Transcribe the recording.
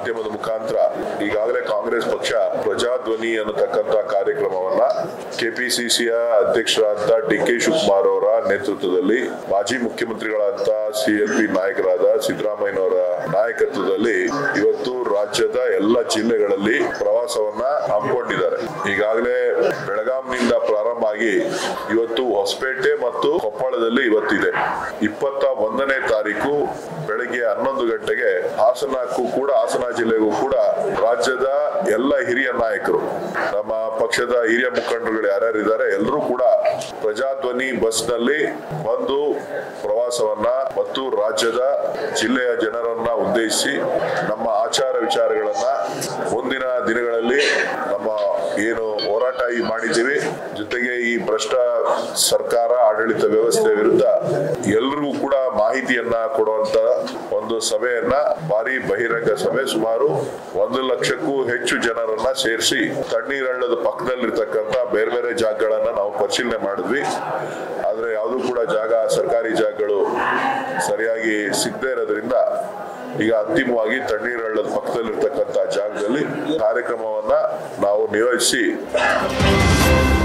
ಮಾಧ್ಯಮದ ಮುಖಾಂತರ ಈಗಾಗಲೇ ಕಾಂಗ್ರೆಸ್ ಪಕ್ಷ ಪ್ರಜಾಧ್ವನಿ ಅನ್ನತಕ್ಕಂತ ಕಾರ್ಯಕ್ರಮವನ್ನ ಕೆಪಿಸಿಸಿಯ ಅಧ್ಯಕ್ಷರಾದ ಡಿ ಕೆ ಶಿವಕುಮಾರ್ ಅವರ ನೇತೃತ್ವದಲ್ಲಿ ಮಾಜಿ ಮುಖ್ಯಮಂತ್ರಿಗಳಾದ ಸಿಎಲ್ಪಿ ನಾಯಕರಾದ ಸಿದ್ದರಾಮಯ್ಯನವರ ನಾಯಕತ್ವದಲ್ಲಿ ಇವತ್ತು ರಾಜ್ಯದ ಎಲ್ಲ ಜಿಲ್ಲೆಗಳಲ್ಲಿ ಪ್ರವಾಸವನ್ನ ಹಮ್ಮಿಕೊಂಡಿದ್ದಾರೆ ಈಗಾಗಲೇ ಬೆಳಗಾಂನಿಂದ ಪ್ರಾರಂಭ ಆಗಿ ಇವತ್ತು ಹೊಸಪೇಟೆ ಮತ್ತು ಕೊಪ್ಪಳದಲ್ಲಿ ಇವತ್ತಿದೆ ಇಪ್ಪತ್ತ ಒಂದನೇ ತಾರೀಕು ಬೆಳಗ್ಗೆ ಹನ್ನೊಂದು ಗಂಟೆಗೆ ಹಾಸನಕ್ಕೂ ಕೂಡ ಹಾಸನ ಜಿಲ್ಲೆಗೂ ಕೂಡ ರಾಜ್ಯದ ಎಲ್ಲ ಹಿರಿಯ ನಾಯಕರು ನಮ್ಮ ಪಕ್ಷದ ಹಿರಿಯ ಮುಖಂಡರುಗಳು ಯಾರ್ಯಾರಿದ್ದಾರೆ ಎಲ್ಲರೂ ಕೂಡ ಪ್ರಜಾಧ್ವನಿ ಬಸ್ ನಲ್ಲಿ ಬಂದು ಪ್ರವಾಸವನ್ನ ಮತ್ತು ರಾಜ್ಯದ ಜಿಲ್ಲೆಯ ಜನರನ್ನ ಉದ್ದೇಶಿಸಿ ನಮ್ಮ ಆಚಾರ ವಿಚಾರಗಳನ್ನ ಮುಂದಿನ ದಿನಗಳಲ್ಲಿ ನಮ್ಮ ಏನು ಹೋರಾಟ ಈ ಮಾಡಿದ್ದೀವಿ ಜೊತೆಗೆ ಈ ಭ್ರಷ್ಟ ಸರ್ಕಾರ ಆಡಳಿತ ವ್ಯವಸ್ಥೆ ವಿರುದ್ಧ ಎಲ್ರಿಗೂ ಕೂಡ ಮಾಹಿತಿಯನ್ನ ಕೊಡುವಂತ ಒಂದು ಸಭೆಯನ್ನ ಭಾರಿ ಬಹಿರಂಗ ಸಭೆ ಸುಮಾರು ಒಂದು ಲಕ್ಷಕ್ಕೂ ಹೆಚ್ಚು ಜನರನ್ನ ಸೇರಿಸಿ ತಣ್ಣೀರಳ್ಳದ ಪಕ್ಕದಲ್ಲಿರ್ತಕ್ಕಂಥ ಬೇರೆ ಬೇರೆ ಜಾಗಗಳನ್ನ ನಾವು ಪರಿಶೀಲನೆ ಮಾಡಿದ್ವಿ ಆದ್ರೆ ಯಾವುದು ಕೂಡ ಜಾಗ ಸರ್ಕಾರಿ ಜಾಗಗಳು ಸರಿಯಾಗಿ ಸಿಗದೇ ಇರೋದ್ರಿಂದ ಈಗ ಅಂತಿಮವಾಗಿ ತಣ್ಣೀರಳ್ಳದ ಪಕ್ಕದಲ್ಲಿರ್ತಕ್ಕಂಥ ಜಾಗದಲ್ಲಿ ಕಾರ್ಯಕ್ರಮವನ್ನ ನಾವು ನಿಯೋಜಿಸಿ